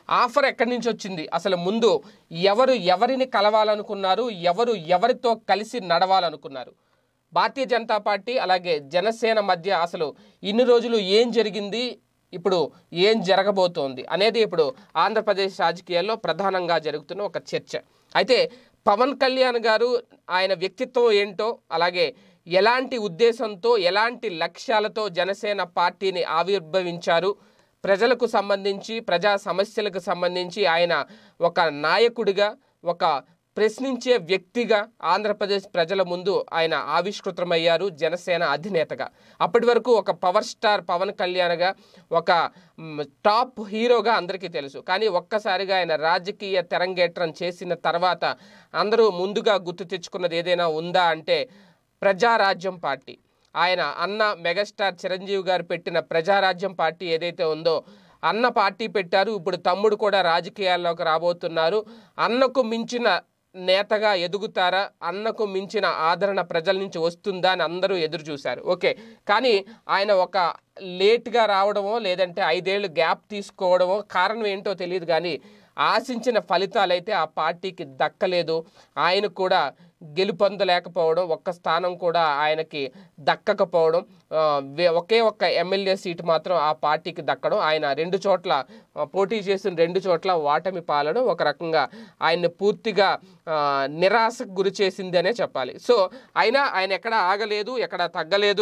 offer ఎక్కడి నుంచి వచ్చింది అసలు ముందు ఎవరు ఎవరిని కలవాలనుకున్నారు ఎవరు ఎవరితో కలిసి నడవాలనుకున్నారు భారతీయ జనతా పార్టీ అలాగే జనసేన మధ్య అసలు ఇన్ని రోజులు ఏం జరిగింది ఇప్పుడు ఏం జరగబోతోంది అనేది ఇప్పుడు ఆంధ్రప్రదేశ్ రాజకీయాల్లో ప్రధానంగా జరుగుతున్న ఒక చర్చ అయితే పవన్ కళ్యాణ్ గారు ఆయన వ్యక్తిత్వం ఏంటో అలాగే ఎలాంటి ఉద్దేశంతో ఎలాంటి లక్ష్యాలతో జనసేన పార్టీని ఆవిర్భవించారు ప్రజలకు సంబంధించి ప్రజా సమస్యలకు సంబంధించి ఆయన ఒక నాయకుడిగా ఒక ప్రశ్నించే వ్యక్తిగా ఆంధ్రప్రదేశ్ ప్రజల ముందు ఆయన ఆవిష్కృతమయ్యారు జనసేన అధినేతగా అప్పటి వరకు ఒక పవర్ స్టార్ పవన్ కళ్యాణ్గా ఒక మ్, టాప్ హీరోగా అందరికీ తెలుసు కానీ ఒక్కసారిగా ఆయన రాజకీయ తెరంగేట్రం చేసిన తర్వాత అందరూ ముందుగా గుర్తు తెచ్చుకున్నది ఏదైనా ఉందా అంటే ప్రజారాజ్యం పార్టీ ఆయన అన్న మెగాస్టార్ చిరంజీవి గారు పెట్టిన ప్రజారాజ్యం పార్టీ ఏదైతే ఉందో అన్న పార్టీ పెట్టారు ఇప్పుడు తమ్ముడు కూడా రాజకీయాల్లోకి రాబోతున్నారు అన్నకు మించిన నేతగా ఎదుగుతారా అన్నకు మించిన ఆదరణ ప్రజల నుంచి వస్తుందా అని అందరూ ఎదురు చూశారు ఓకే కానీ ఆయన ఒక లేట్గా రావడమో లేదంటే ఐదేళ్ళు గ్యాప్ తీసుకోవడమో కారణం ఏంటో తెలియదు కానీ ఆశించిన ఫలితాలైతే ఆ పార్టీకి దక్కలేదు ఆయన కూడా గెలుపొందలేకపోవడం ఒక్క స్థానం కూడా ఆయనకి దక్కకపోవడం ఆ, వే- ఒకే ఒక్క ఎమ్మెల్యే సీటు మాత్రం ఆ పార్టీకి దక్కడం ఆయన రెండు చోట్ల ఆ, పోటీ చేసిన రెండు చోట్ల ఓటమి పాలడం ఒక రకంగా ఆయన్ని పూర్తిగా ఆ, నిరాశకు గురి చేసింది అనే చెప్పాలి సో అయినా ఆయన ఎక్కడ ఆగలేదు ఎక్కడ తగ్గలేదు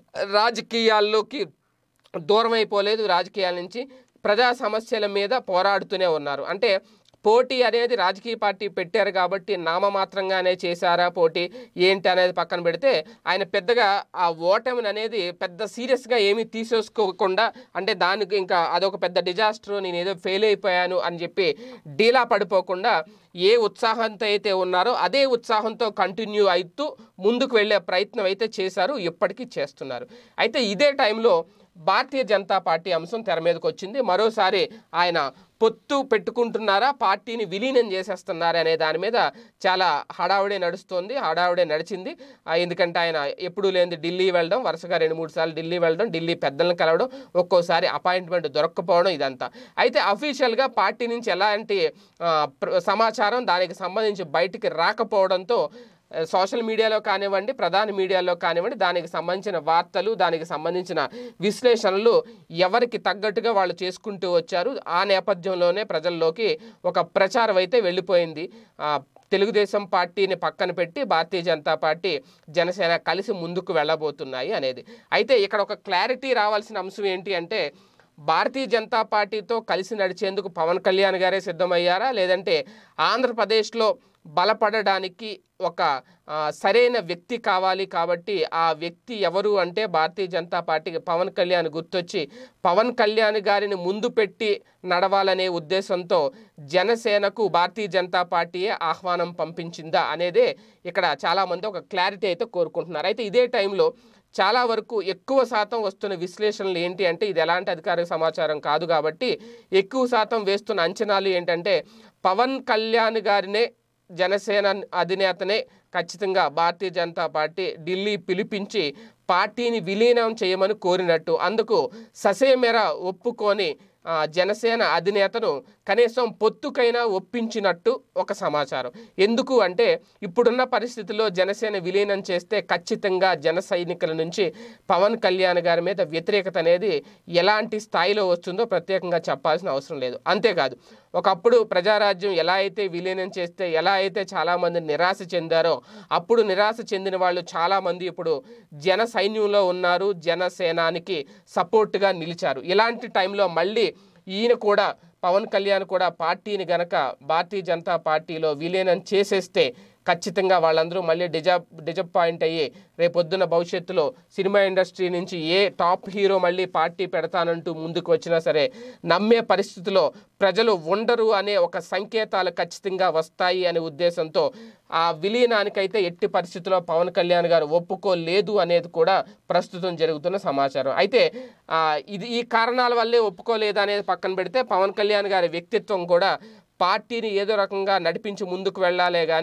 రాజకీయాల్లోకి దూరం అయిపోలేదు రాజకీయాల నుంచి ప్రజా సమస్యల మీద పోరాడుతూనే ఉన్నారు అంటే పోటీ అనేది రాజకీయ పార్టీ పెట్టారు కాబట్టి నామమాత్రంగానే చేశారా పోటీ ఏంటి అనేది పక్కన పెడితే ఆయన పెద్దగా ఆ ఓటమిని అనేది పెద్ద సీరియస్గా ఏమీ తీసేసుకోకుండా అంటే దానికి ఇంకా అదొక పెద్ద డిజాస్టర్ నేను ఏదో ఫెయిల్ అయిపోయాను అని చెప్పి డీలా పడిపోకుండా ఏ ఉత్సాహంతో అయితే ఉన్నారో అదే ఉత్సాహంతో కంటిన్యూ అవుతూ ముందుకు వెళ్ళే ప్రయత్నం అయితే చేశారు ఇప్పటికీ చేస్తున్నారు అయితే ఇదే టైంలో భారతీయ జనతా పార్టీ అంశం తెర మీదకి వచ్చింది మరోసారి ఆయన పొత్తు పెట్టుకుంటున్నారా పార్టీని విలీనం చేసేస్తున్నారా అనే దాని మీద చాలా హడావుడే నడుస్తోంది హడావుడే నడిచింది ఆ, ఎందుకంటే ఆయన ఎప్పుడూ లేనిది ఢిల్లీ వెళ్ళడం వరుసగా రెండు మూడు సార్లు ఢిల్లీ వెళ్ళడం ఢిల్లీ పెద్దలను కలవడం ఒక్కోసారి అపాయింట్మెంట్ దొరక్కపోవడం ఇదంతా అయితే అఫీషియల్గా పార్టీ నుంచి ఎలాంటి ఆ, ప్ర- సమాచారం దానికి సంబంధించి బయటికి రాకపోవడంతో సోషల్ మీడియాలో కానివ్వండి ప్రధాన మీడియాలో కానివ్వండి దానికి సంబంధించిన వార్తలు దానికి సంబంధించిన విశ్లేషణలు ఎవరికి తగ్గట్టుగా వాళ్ళు చేసుకుంటూ వచ్చారు ఆ నేపథ్యంలోనే ప్రజల్లోకి ఒక ప్రచారం అయితే వెళ్ళిపోయింది ఆ, తెలుగుదేశం పార్టీని పక్కన పెట్టి భారతీయ జనతా పార్టీ జనసేన కలిసి ముందుకు వెళ్ళబోతున్నాయి అనేది అయితే ఇక్కడ ఒక క్లారిటీ రావాల్సిన అంశం ఏంటి అంటే భారతీయ జనతా పార్టీతో కలిసి నడిచేందుకు పవన్ కళ్యాణ్ గారే సిద్ధమయ్యారా లేదంటే ఆంధ్రప్రదేశ్లో బలపడడానికి ఒక ఆ, సరైన వ్యక్తి కావాలి కాబట్టి ఆ వ్యక్తి ఎవరు అంటే భారతీయ జనతా పార్టీకి పవన్ కళ్యాణ్ గుర్తొచ్చి పవన్ కళ్యాణ్ గారిని ముందు పెట్టి నడవాలనే ఉద్దేశంతో జనసేనకు భారతీయ జనతా పార్టీయే ఆహ్వానం పంపించిందా అనేదే ఇక్కడ చాలామంది ఒక క్లారిటీ అయితే కోరుకుంటున్నారు అయితే ఇదే టైంలో చాలా వరకు ఎక్కువ శాతం వస్తున్న విశ్లేషణలు ఏంటి అంటే ఇది ఎలాంటి అధికారిక సమాచారం కాదు కాబట్టి ఎక్కువ శాతం వేస్తున్న అంచనాలు ఏంటంటే పవన్ కళ్యాణ్ గారినే జనసేన అధినేతనే ఖచ్చితంగా భారతీయ జనతా పార్టీ ఢిల్లీ పిలిపించి పార్టీని విలీనం చేయమని కోరినట్టు అందుకు ససేమెర ఒప్పుకొని ఆ, జనసేన అధినేతను కనీసం పొత్తుకైనా ఒప్పించినట్టు ఒక సమాచారం ఎందుకు అంటే ఇప్పుడున్న పరిస్థితుల్లో జనసేన విలీనం చేస్తే ఖచ్చితంగా జన సైనికుల నుంచి పవన్ కళ్యాణ్ గారి మీద వ్యతిరేకత అనేది ఎలాంటి స్థాయిలో వస్తుందో ప్రత్యేకంగా చెప్పాల్సిన అవసరం లేదు అంతేకాదు ఒకప్పుడు ప్రజారాజ్యం ఎలా అయితే విలీనం చేస్తే ఎలా అయితే చాలామంది నిరాశ చెందారో అప్పుడు నిరాశ చెందిన వాళ్ళు చాలామంది ఇప్పుడు జన సైన్యంలో ఉన్నారు జనసేనానికి సపోర్ట్గా నిలిచారు ఇలాంటి టైంలో మళ్ళీ ఈయన కూడా పవన్ కళ్యాణ్ కూడా పార్టీని గనక భారతీయ జనతా పార్టీలో విలీనం చేసేస్తే ఖచ్చితంగా వాళ్ళందరూ మళ్ళీ డిజాబ్ డిజపాయింట్ అయ్యి రేపొద్దున భవిష్యత్తులో సినిమా ఇండస్ట్రీ నుంచి ఏ టాప్ హీరో మళ్ళీ పార్టీ పెడతానంటూ ముందుకు వచ్చినా సరే నమ్మే పరిస్థితిలో ప్రజలు ఉండరు అనే ఒక సంకేతాలు ఖచ్చితంగా వస్తాయి అనే ఉద్దేశంతో ఆ విలీనానికైతే ఎట్టి పరిస్థితుల్లో పవన్ కళ్యాణ్ గారు ఒప్పుకోలేదు అనేది కూడా ప్రస్తుతం జరుగుతున్న సమాచారం అయితే ఆ, ఇది ఈ కారణాల వల్లే ఒప్పుకోలేదు అనేది పక్కన పెడితే పవన్ కళ్యాణ్ గారి వ్యక్తిత్వం కూడా పార్టీని ఏదో రకంగా నడిపించి ముందుకు వెళ్ళాలే కానీ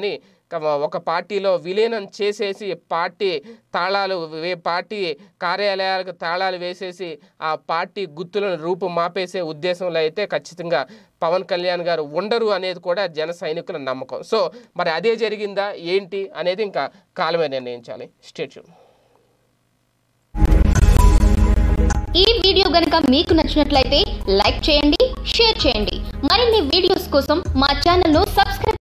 కమ- ఒక పార్టీలో విలీనం చేసేసి పార్టీ తాళాలు వే- పార్టీ కార్యాలయాలకు తాళాలు వేసేసి ఆ పార్టీ గుర్తులను రూపు మాపేసే ఉద్దేశంలో అయితే ఖచ్చితంగా పవన్ కళ్యాణ్ గారు ఉండరు అనేది కూడా జన సైనికుల నమ్మకం సో మరి అదే జరిగిందా ఏంటి అనేది ఇంకా కాలమే నిర్ణయించాలి స్టేట్యూన్ ఈ వీడియో గనుక మీకు నచ్చినట్లయితే లైక్ చేయండి షేర్ చేయండి మరిన్ని వీడియోస్ కోసం మా ఛానల్ను సబ్స్క్రైబ్